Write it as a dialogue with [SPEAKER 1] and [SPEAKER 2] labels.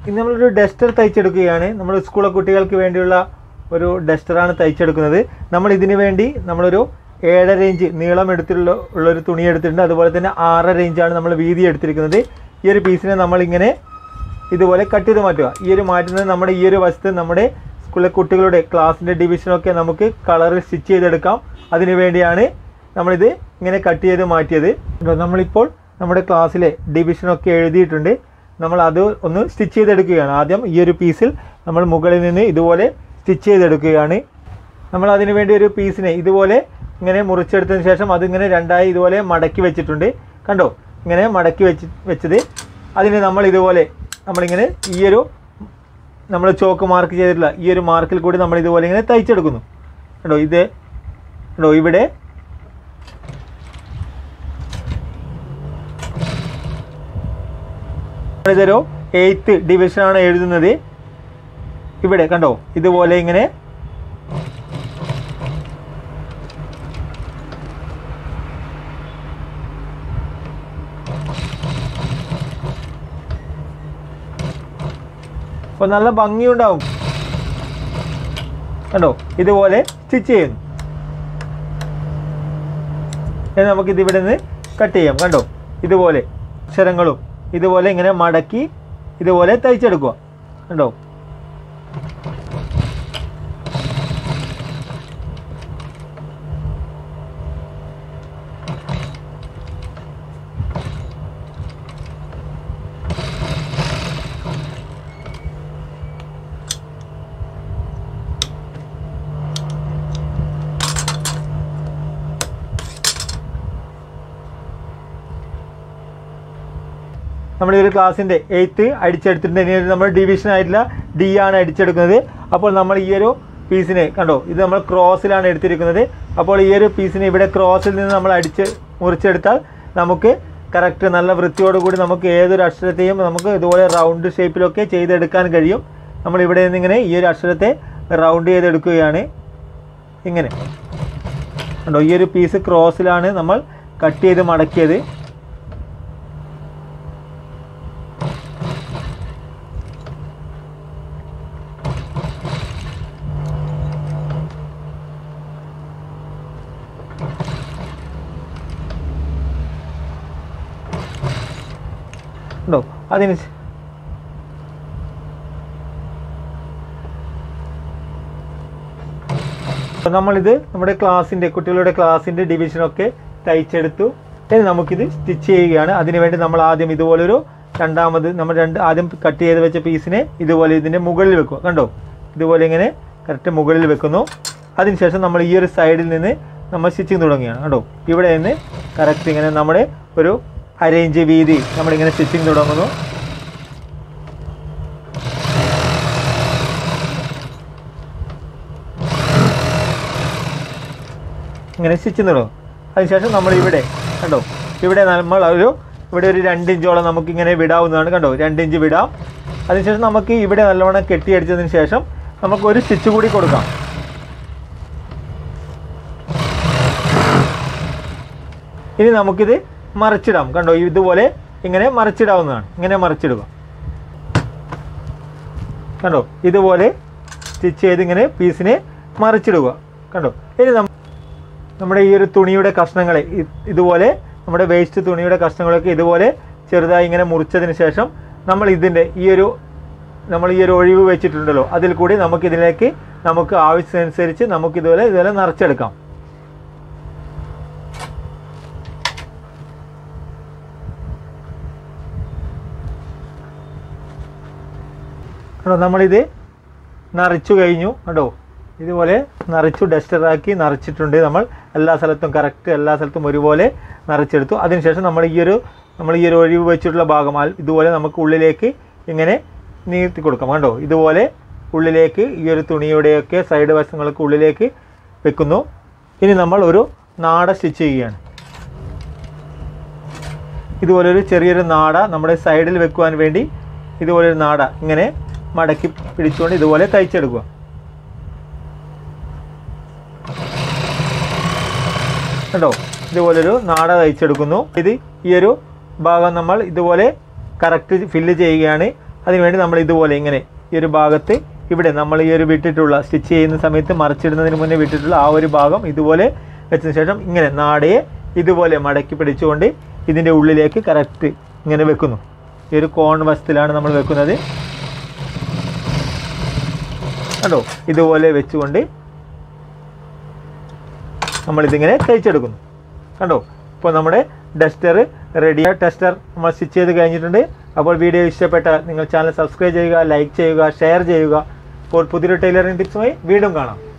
[SPEAKER 1] ഇന്ന് നമ്മളൊരു ഡസ്റ്റർ തയ്ച്ചെടുക്കുകയാണ് നമ്മൾ സ്കൂളിലെ കുട്ടികൾക്ക് വേണ്ടിയുള്ള ഒരു ഡസ്റ്ററാണ് തയ്ച്ചെടുക്കുന്നത് നമ്മൾ ഇതിന് വേണ്ടി നമ്മളൊരു ഏഴര ഇഞ്ച് നീളം എടുത്തിട്ടുള്ള ഉള്ളൊരു തുണി എടുത്തിട്ടുണ്ട് അതുപോലെ തന്നെ ആറര ഇഞ്ചാണ് നമ്മൾ വീതി എടുത്തിരിക്കുന്നത് ഈ ഒരു പീസിനെ നമ്മളിങ്ങനെ ഇതുപോലെ കട്ട് ചെയ്ത് മാറ്റുക ഈ ഒരു മാറ്റുന്നത് നമ്മുടെ ഈ ഒരു വശത്ത് നമ്മുടെ സ്കൂളിലെ കുട്ടികളുടെ ക്ലാസ്സിൻ്റെ ഡിവിഷനൊക്കെ നമുക്ക് കളർ സ്റ്റിച്ച് ചെയ്തെടുക്കാം അതിനു വേണ്ടിയാണ് നമ്മളിത് ഇങ്ങനെ കട്ട് ചെയ്ത് മാറ്റിയത് കണ്ടോ, നമ്മളിപ്പോൾ നമ്മുടെ ക്ലാസ്സിലെ ഡിവിഷനൊക്കെ എഴുതിയിട്ടുണ്ട് നമ്മൾ അത് ഒന്ന് സ്റ്റിച്ച് ചെയ്തെടുക്കുകയാണ് ആദ്യം ഈ ഒരു പീസിൽ നമ്മൾ മുകളിൽ നിന്ന് ഇതുപോലെ സ്റ്റിച്ച് ചെയ്തെടുക്കുകയാണ് നമ്മൾ അതിനു വേണ്ടി ഒരു പീസിനെ ഇതുപോലെ ഇങ്ങനെ മുറിച്ചെടുത്തതിന് ശേഷം അതിങ്ങനെ രണ്ടായി ഇതുപോലെ മടക്കി വെച്ചിട്ടുണ്ട് കണ്ടോ ഇങ്ങനെ മടക്കി വെച്ച് വെച്ചത് അതിന് നമ്മൾ ഇതുപോലെ നമ്മളിങ്ങനെ ഈ ഒരു നമ്മൾ ചോക്ക് മാർക്ക് ചെയ്തിട്ടുള്ള ഈ ഒരു മാർക്കിൽ കൂടി നമ്മൾ ഇതുപോലെ ഇങ്ങനെ തയ്ച്ചെടുക്കുന്നു കണ്ടോ ഇത് കണ്ടോ ഇവിടെ ഇതൊരു എയ്ത്ത് ഡിവിഷനാണ് എഴുതുന്നത് ഇവിടെ കണ്ടോ ഇതുപോലെ ഇങ്ങനെ അപ്പോൾ നല്ല ഭംഗിയുണ്ടാവും കണ്ടോ ഇതുപോലെ സ്റ്റിച്ച് ചെയ്യുന്നു ഇനി നമുക്കിത് ഇവിടെ നിന്ന് കട്ട് ചെയ്യാം കണ്ടോ ഇതുപോലെ അക്ഷരങ്ങളും ഇതുപോലെ ഇങ്ങനെ മടക്കി ഇതുപോലെ തയ്ച്ചെടുക്കുക കണ്ടോ നമ്മുടെ ഈ ഒരു ക്ലാസ്സിൻ്റെ എയ്ത്ത് അടിച്ചെടുത്തിട്ടുണ്ട് ഇനി നമ്മൾ ഡിവിഷൻ ആയിട്ടുള്ള ഡി ആണ് അടിച്ചെടുക്കുന്നത് അപ്പോൾ നമ്മൾ ഈ ഒരു പീസിനെ കണ്ടോ ഇത് നമ്മൾ ക്രോസിലാണ് എടുത്തിരിക്കുന്നത് അപ്പോൾ ഈ ഒരു പീസിനെ ഇവിടെ ക്രോസിൽ നിന്ന് നമ്മൾ അടിച്ച് മുറിച്ചെടുത്താൽ നമുക്ക് കറക്റ്റ് നല്ല വൃത്തിയോടുകൂടി നമുക്ക് ഏതൊരു അക്ഷരത്തെയും നമുക്ക് ഇതുപോലെ റൗണ്ട് ഷേപ്പിലൊക്കെ ചെയ്തെടുക്കാൻ കഴിയും നമ്മൾ ഇവിടെ നിന്ന് ഇങ്ങനെ ഈ ഒരു അക്ഷരത്തെ റൗണ്ട് ചെയ്തെടുക്കുകയാണ് ഇങ്ങനെ കണ്ടോ ഈ ഒരു പീസ് ക്രോസിലാണ് നമ്മൾ കട്ട് ചെയ്ത് മടക്കിയത് ഉണ്ടോ അതിന് ശേ- അപ്പോൾ നമ്മളിത് നമ്മുടെ ക്ലാസ്സിൻ്റെ കുട്ടികളുടെ ക്ലാസ്സിൻ്റെ ഡിവിഷനൊക്കെ തയ്ച്ചെടുത്തു ഇനി നമുക്കിത് സ്റ്റിച്ച് ചെയ്യുകയാണ് അതിനുവേണ്ടി നമ്മൾ ആദ്യം ഇതുപോലൊരു രണ്ടാമത് നമ്മൾ രണ്ട് ആദ്യം കട്ട് ചെയ്ത് വെച്ച പീസിനെ ഇതുപോലെ ഇതിൻ്റെ മുകളിൽ വെക്കുക കണ്ടോ ഇതുപോലെ ഇങ്ങനെ കറക്റ്റ് മുകളിൽ വെക്കുന്നു അതിനുശേഷം നമ്മൾ ഈ ഒരു സൈഡിൽ നിന്ന് നമ്മൾ സ്റ്റിച്ചിങ് തുടങ്ങുകയാണ് കണ്ടോ ഇവിടെ നിന്ന് കറക്റ്റ് ഇങ്ങനെ നമ്മുടെ ഒരു അരയിഞ്ച് വീതി നമ്മളിങ്ങനെ സ്റ്റിച്ചിങ് തുടങ്ങുന്നു ഇങ്ങനെ സ്റ്റിച്ച് തുടങ്ങും അതിനുശേഷം നമ്മൾ ഇവിടെ കണ്ടോ ഇവിടെ നമ്മൾ ഒരു ഇവിടെ ഒരു രണ്ട് ഇഞ്ചോളം നമുക്ക് ഇങ്ങനെ വിടാവുന്നതാണ് കണ്ടോ രണ്ട് ഇഞ്ച് വിടാം അതിനുശേഷം നമുക്ക് ഇവിടെ നല്ലവണ്ണം കെട്ടിയടിച്ചതിന് ശേഷം നമുക്ക് ഒരു സ്റ്റിച്ച് കൂടി കൊടുക്കാം ഇനി നമുക്കിത് മറിച്ചിടാം കണ്ടോ ഇതുപോലെ ഇങ്ങനെ മറിച്ചിടാവുന്നതാണ് ഇങ്ങനെ മറിച്ചിടുക കണ്ടോ ഇതുപോലെ സ്റ്റിച്ച് ചെയ്ത് ഇങ്ങനെ പീസിനെ മറിച്ചിടുക കണ്ടോ ഇനി നമ്മ നമ്മുടെ ഈ ഒരു തുണിയുടെ കഷ്ണങ്ങളെ ഇ- ഇതുപോലെ നമ്മുടെ വേസ്റ്റ് തുണിയുടെ കഷ്ണങ്ങളൊക്കെ ഇതുപോലെ ചെറുതായി ഇങ്ങനെ മുറിച്ചതിന് ശേഷം നമ്മൾ ഇതിൻ്റെ ഈ ഒരു നമ്മൾ ഈ ഒരു ഒഴിവ് വെച്ചിട്ടുണ്ടല്ലോ അതിൽ കൂടി നമുക്ക് ഇതിലേക്ക് നമുക്ക് ആവശ്യമനുസരിച്ച് നമുക്ക് ഇതുപോലെ ഇതുപോലെ നിറച്ചെടുക്കാം കണ്ടോ നമ്മളിത് നിറച്ചു കഴിഞ്ഞു കണ്ടോ ഇതുപോലെ നിറച്ചു ഡസ്റ്ററാക്കി നിറച്ചിട്ടുണ്ട് നമ്മൾ എല്ലാ സ്ഥലത്തും കറക്റ്റ് എല്ലാ സ്ഥലത്തും ഒരുപോലെ നിറച്ചെടുത്തു അതിനുശേഷം നമ്മൾ ഈ ഒരു നമ്മൾ ഈ ഒരു ഒഴിവ് വെച്ചിട്ടുള്ള ഭാഗം ആ- ഇതുപോലെ നമുക്ക് ഉള്ളിലേക്ക് ഇങ്ങനെ നീർത്തി കൊടുക്കാം കണ്ടോ ഇതുപോലെ ഉള്ളിലേക്ക് ഈ ഒരു തുണിയുടെയൊക്കെ സൈഡ് വശങ്ങൾക്ക് ഉള്ളിലേക്ക് വെക്കുന്നു ഇനി നമ്മൾ ഒരു നാട സ്റ്റിച്ച് ചെയ്യുകയാണ് ഇതുപോലെ ഒരു ചെറിയൊരു നാട നമ്മുടെ സൈഡിൽ വെക്കുവാൻ വേണ്ടി ഇതുപോലെ ഒരു നാട ഇങ്ങനെ മടക്കി പിടിച്ചുകൊണ്ട് ഇതുപോലെ തയ്ച്ചെടുക്കുക കണ്ടോ ഇതുപോലൊരു നാട തയ്ച്ചെടുക്കുന്നു ഇത് ഈ ഒരു ഭാഗം നമ്മൾ ഇതുപോലെ കറക്റ്റ് ഫില്ല് ചെയ്യുകയാണ് അതിനുവേണ്ടി നമ്മൾ ഇതുപോലെ ഇങ്ങനെ ഈ ഒരു ഭാഗത്ത് ഇവിടെ നമ്മൾ ഈ ഒരു വിട്ടിട്ടുള്ള സ്റ്റിച്ച് ചെയ്യുന്ന സമയത്ത് മറിച്ചിടുന്നതിന് മുന്നേ വിട്ടിട്ടുള്ള ആ ഒരു ഭാഗം ഇതുപോലെ വെച്ചതിന് ശേഷം ഇങ്ങനെ നാടയെ ഇതുപോലെ മടക്കി പിടിച്ചുകൊണ്ട് ഇതിൻ്റെ ഉള്ളിലേക്ക് കറക്റ്റ് ഇങ്ങനെ വെക്കുന്നു ഈ ഒരു കോൺ വശത്തിലാണ് നമ്മൾ വെക്കുന്നത് കണ്ടോ ഇതുപോലെ വെച്ചുകൊണ്ട് നമ്മളിതിങ്ങനെ തയ്ച്ചെടുക്കുന്നു കണ്ടോ ഇപ്പോൾ നമ്മുടെ ഡസ്റ്റർ റെഡി ടെസ്റ്റർ നമ്മൾ സ്റ്റിച്ച് ചെയ്ത് കഴിഞ്ഞിട്ടുണ്ട് അപ്പോൾ വീഡിയോ ഇഷ്ടപ്പെട്ടാൽ നിങ്ങൾ ചാനൽ സബ്സ്ക്രൈബ് ചെയ്യുക ലൈക്ക് ചെയ്യുക ഷെയർ ചെയ്യുക അപ്പോൾ പുതിയൊരു ടൈലറിംഗ് ടിപ്സുമായി വീണ്ടും കാണാം